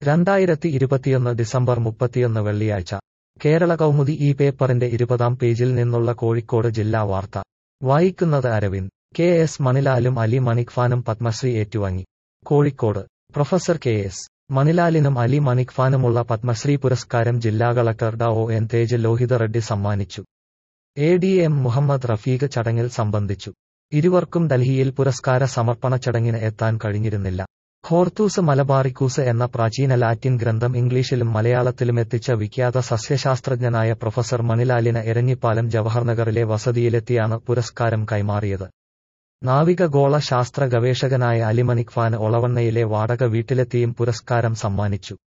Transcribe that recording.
രണ്ടായിരത്തി ഇരുപത്തിയൊന്ന് ഡിസംബർ മുപ്പത്തിയൊന്ന് വെള്ളിയാഴ്ച കേരള കൗമുദി ഈ പേപ്പറിന്റെ ഇരുപതാം പേജിൽ നിന്നുള്ള കോഴിക്കോട് ജില്ലാ വാർത്ത വായിക്കുന്നത് അരവിന്ദ് കെ എസ് മണിലാലും അലി മണിക്ഫാനും പത്മശ്രീ ഏറ്റുവാങ്ങി കോഴിക്കോട് പ്രൊഫസർ കെ എസ് മണിലാലിനും അലി മണിക്ഫാനുമുള്ള പത്മശ്രീ പുരസ്കാരം ജില്ലാ കളക്ടർ ഡ ഒ എൻ തേജ് ലോഹിത റെഡ്ഡി സമ്മാനിച്ചു A D M Muhammad Rafeeq ചടങ്ങിൽ സംബന്ധിച്ചു ഇരുവർക്കും ഡൽഹിയിൽ പുരസ്കാര സമർപ്പണ ചടങ്ങിന് എത്താൻ കഴിഞ്ഞിരുന്നില്ല ഹോർത്തൂസ് മലബാറിക്കൂസ് എന്ന പ്രാചീന ലാറ്റിൻ ഗ്രന്ഥം ഇംഗ്ലീഷിലും മലയാളത്തിലും എത്തിച്ച വിഖ്യാത സസ്യശാസ്ത്രജ്ഞനായ പ്രൊഫസർ മണിലാലിന് എരഞ്ഞിപ്പാലം ജവഹർനഗറിലെ വസതിയിലെത്തിയാണ് പുരസ്കാരം കൈമാറിയത് നാവികഗോള ശാസ്ത്ര ഗവേഷകനായ അലിമണിക് ഫാൻ ഒളവണ്ണയിലെ വാടക വീട്ടിലെത്തിയും പുരസ്കാരം സമ്മാനിച്ചു